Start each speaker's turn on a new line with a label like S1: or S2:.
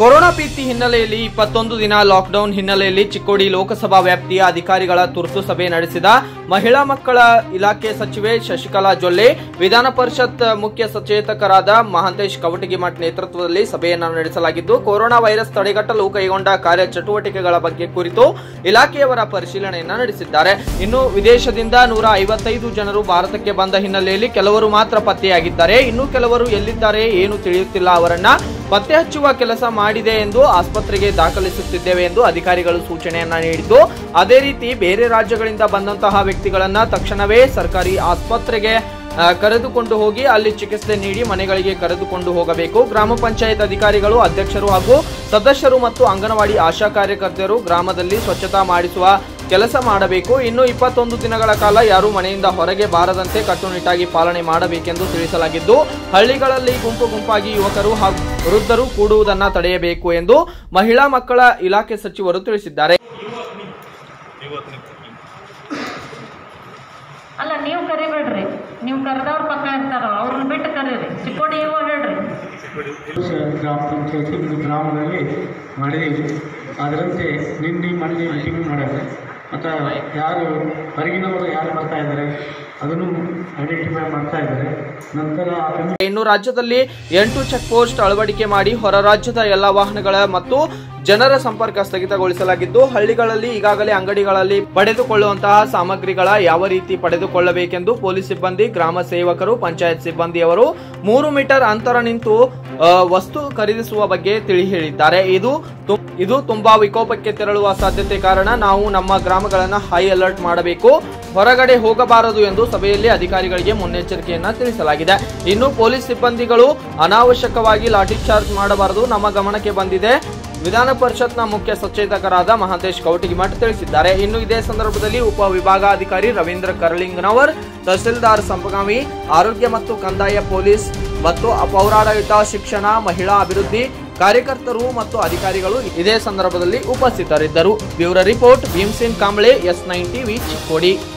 S1: corona ಭೀತಿ ಹಿನ್ನೆಲೆಯಲ್ಲಿ ಇಪ್ಪತ್ತೊಂದು ದಿನ ಲಾಕ್ಡೌನ್ ಹಿನ್ನೆಲೆಯಲ್ಲಿ ಚಿಕ್ಕೋಡಿ ಲೋಕಸಭಾ ವ್ಯಾಪ್ತಿಯ ಅಧಿಕಾರಿಗಳ ತುರ್ತು ಸಭೆ ನಡೆಸಿದ ಮಹಿಳಾ ಮಕ್ಕಳ ಇಲಾಖೆ ಸಚಿವೆ ಶಶಿಕಲಾ ಜೊಲ್ಲೆ ವಿಧಾನ ಪರಿಷತ್ ಮುಖ್ಯ ಸಚೇತಕರಾದ ಮಹಾಂತೇಶ್ ಕವಟಗಿಮಠ್ ನೇತೃತ್ವದಲ್ಲಿ ಸಭೆಯನ್ನು ನಡೆಸಲಾಗಿದ್ದು ಕೊರೋನಾ ವೈರಸ್ ತಡೆಗಟ್ಟಲು ಕೈಗೊಂಡ ಕಾರ್ಯ ಚಟುವಟಿಕೆಗಳ ಬಗ್ಗೆ ಕುರಿತು ಇಲಾಖೆಯವರ ಪರಿಶೀಲನೆಯನ್ನ ನಡೆಸಿದ್ದಾರೆ ಇನ್ನು ವಿದೇಶದಿಂದ ನೂರ ಐವತ್ತೈದು ಜನರು ಭಾರತಕ್ಕೆ ಬಂದ ಹಿನ್ನೆಲೆಯಲ್ಲಿ ಕೆಲವರು ಮಾತ್ರ ಪತ್ತೆಯಾಗಿದ್ದಾರೆ ಇನ್ನು ಕೆಲವರು ಎಲ್ಲಿದ್ದಾರೆ ಏನು ತಿಳಿಯುತ್ತಿಲ್ಲ ಅವರನ್ನ ಪತ್ತೆ ಹಚ್ಚುವ ಕೆಲಸ ಮಾಡಿದೆ ಎಂದು ಆಸ್ಪತ್ರೆಗೆ ದಾಖಲಿಸುತ್ತಿದ್ದೇವೆ ಎಂದು ಅಧಿಕಾರಿಗಳು ಸೂಚನೆಯನ್ನ ನೀಡಿದ್ದು ಅದೇ ರೀತಿ ಬೇರೆ ರಾಜ್ಯಗಳಿಂದ ಬಂದಂತಹ ವ್ಯಕ್ತಿಗಳನ್ನ ತಕ್ಷಣವೇ ಸರ್ಕಾರಿ ಆಸ್ಪತ್ರೆಗೆ ಆ, ಕರೆದುಕೊಂಡು ಹೋಗಿ ಅಲ್ಲಿ ಚಿಕಿತ್ಸೆ ನೀಡಿ ಮನೆಗಳಿಗೆ ಕರೆದುಕೊಂಡು ಹೋಗಬೇಕು ಗ್ರಾಮ ಪಂಚಾಯತ್ ಅಧಿಕಾರಿಗಳು ಅಧ್ಯಕ್ಷರು ಹಾಗೂ ಸದಸ್ಯರು ಮತ್ತು ಅಂಗನವಾಡಿ ಆಶಾ ಕಾರ್ಯಕರ್ತೆಯರು ಗ್ರಾಮದಲ್ಲಿ ಸ್ವಚ್ಛತಾ ಮಾಡಿಸುವ ಕೆಲಸ ಮಾಡಬೇಕು ಇನ್ನು ಇಪ್ಪತ್ತೊಂದು ದಿನಗಳ ಕಾಲ ಯಾರೂ ಮನೆಯಿಂದ ಹೊರಗೆ ಬಾರದಂತೆ ಕಟ್ಟುನಿಟ್ಟಾಗಿ ಪಾಲನೆ ಮಾಡಬೇಕೆಂದು ತಿಳಿಸಲಾಗಿದ್ದು ಹಳ್ಳಿಗಳಲ್ಲಿ ಗುಂಪು ಗುಂಪಾಗಿ ಯುವಕರು ಹಾಗೂ ವೃದ್ಧರು ಕೂಡುವುದನ್ನ ತಡೆಯಬೇಕು ಎಂದು ಮಹಿಳಾ ಮಕ್ಕಳ ಇಲಾಖೆ ಸಚಿವರು ತಿಳಿಸಿದ್ದಾರೆ
S2: ಅಲ್ಲ ನೀವು ಕರಿಬೇಡ್ರಿ ನೀವು ಕರೆದವ್ರ ಪಕ್ಕ ಇರ್ತಾರಲ್ಲ ಅವ್ರನ್ನ ಬಿಟ್ಟು ಕರೀರಿ ಚಿಕ್ಕೋಡಿ ಇವ ಹೇಳ್ರಿ
S3: ಗ್ರಾಮ ಪಂಚಾಯತಿ ಒಂದು ಗ್ರಾಮದಲ್ಲಿ ಮಾಡಿದ್ದೀವಿ ಅದರಂತೆ ನಿನ್ನೆ ಮೊನ್ನೆ ಮೀಟಿಂಗ್ ಮಾಡ್ಯಾರ ಮತ್ತು ಯಾರು ಹೊರಗಿನವರು ಯಾರು ಬರ್ತಾ ಇದ್ದಾರೆ ಅದನ್ನು ಐಡೆಂಟಿಫೈ ಮಾಡ್ತಾ ಇದ್ದಾರೆ ನಂತರ ಅದನ್ನು
S1: ಇನ್ನು ರಾಜ್ಯದಲ್ಲಿ ಎಂಟು ಚೆಕ್ ಪೋಸ್ಟ್ ಅಳವಡಿಕೆ ಮಾಡಿ ಹೊರ ರಾಜ್ಯದ ಎಲ್ಲ ವಾಹನಗಳ ಮತ್ತು ಜನರ ಸಂಪರ್ಕ ಸ್ಥಗಿತಗೊಳಿಸಲಾಗಿದ್ದು ಹಳ್ಳಿಗಳಲ್ಲಿ ಈಗಾಗಲೇ ಅಂಗಡಿಗಳಲ್ಲಿ ಪಡೆದುಕೊಳ್ಳುವಂತಹ ಸಾಮಗ್ರಿಗಳ ಯಾವ ರೀತಿ ಪಡೆದುಕೊಳ್ಳಬೇಕೆಂದು ಪೊಲೀಸ್ ಸಿಬ್ಬಂದಿ ಗ್ರಾಮ ಸೇವಕರು ಪಂಚಾಯತ್ ಸಿಬ್ಬಂದಿಯವರು ಮೂರು ಮೀಟರ್ ಅಂತರ ನಿಂತು ಆ, ವಸ್ತು ಖರೀದಿಸುವ ಬಗ್ಗೆ ತಿಳಿ ಹೇಳಿದ್ದಾರೆ ಇದು ತು- ಇದು ತುಂಬಾ ವಿಕೋಪಕ್ಕೆ ತೆರಳುವ ಸಾಧ್ಯತೆ ಕಾರಣ ನಾವು ನಮ್ಮ ಗ್ರಾಮಗಳನ್ನ ಹೈ ಅಲರ್ಟ್ ಮಾಡಬೇಕು ಹೊರಗಡೆ ಹೋಗಬಾರದು ಎಂದು ಸಭೆಯಲ್ಲಿ ಅಧಿಕಾರಿಗಳಿಗೆ ಮುನ್ನೆಚ್ಚರಿಕೆಯನ್ನ ತಿಳಿಸಲಾಗಿದೆ ಇನ್ನು ಪೊಲೀಸ್ ಸಿಬ್ಬಂದಿಗಳು ಅನಾವಶ್ಯಕವಾಗಿ ಲಾಠಿ ಚಾರ್ಜ್ ಮಾಡಬಾರದು ನಮ್ಮ ಗಮನಕ್ಕೆ ಬಂದಿದೆ ವಿಧಾನ ಪರಿಷತ್ನ ಮುಖ್ಯ ಸಚೇತಕರಾದ ಮಹಾಂತೇಶ್ ಕೌಟಿಗಿಮಠ್ ತಿಳಿಸಿದ್ದಾರೆ ಇನ್ನು ಇದೇ ಸಂದರ್ಭದಲ್ಲಿ ಉಪ ವಿಭಾಗಾಧಿಕಾರಿ ರವೀಂದ್ರ ಕರ್ಲಿಂಗ್ನವರ್ ತಹಸೀಲ್ದಾರ್ ಸಂಪಗಾಮಿ ಆರೋಗ್ಯ ಮತ್ತು ಕಂದಾಯ ಪೊಲೀಸ್ ಮತ್ತು ಪೌರಾಡಳಿತ ಶಿಕ್ಷಣ ಮಹಿಳಾ ಅಭಿವೃದ್ಧಿ ಕಾರ್ಯಕರ್ತರು ಮತ್ತು ಅಧಿಕಾರಿಗಳು ಇದೇ ಸಂದರ್ಭದಲ್ಲಿ ಉಪಸ್ಥಿತರಿದ್ದರು bureau report Bhimsin Kamble S nine TV Chikkodi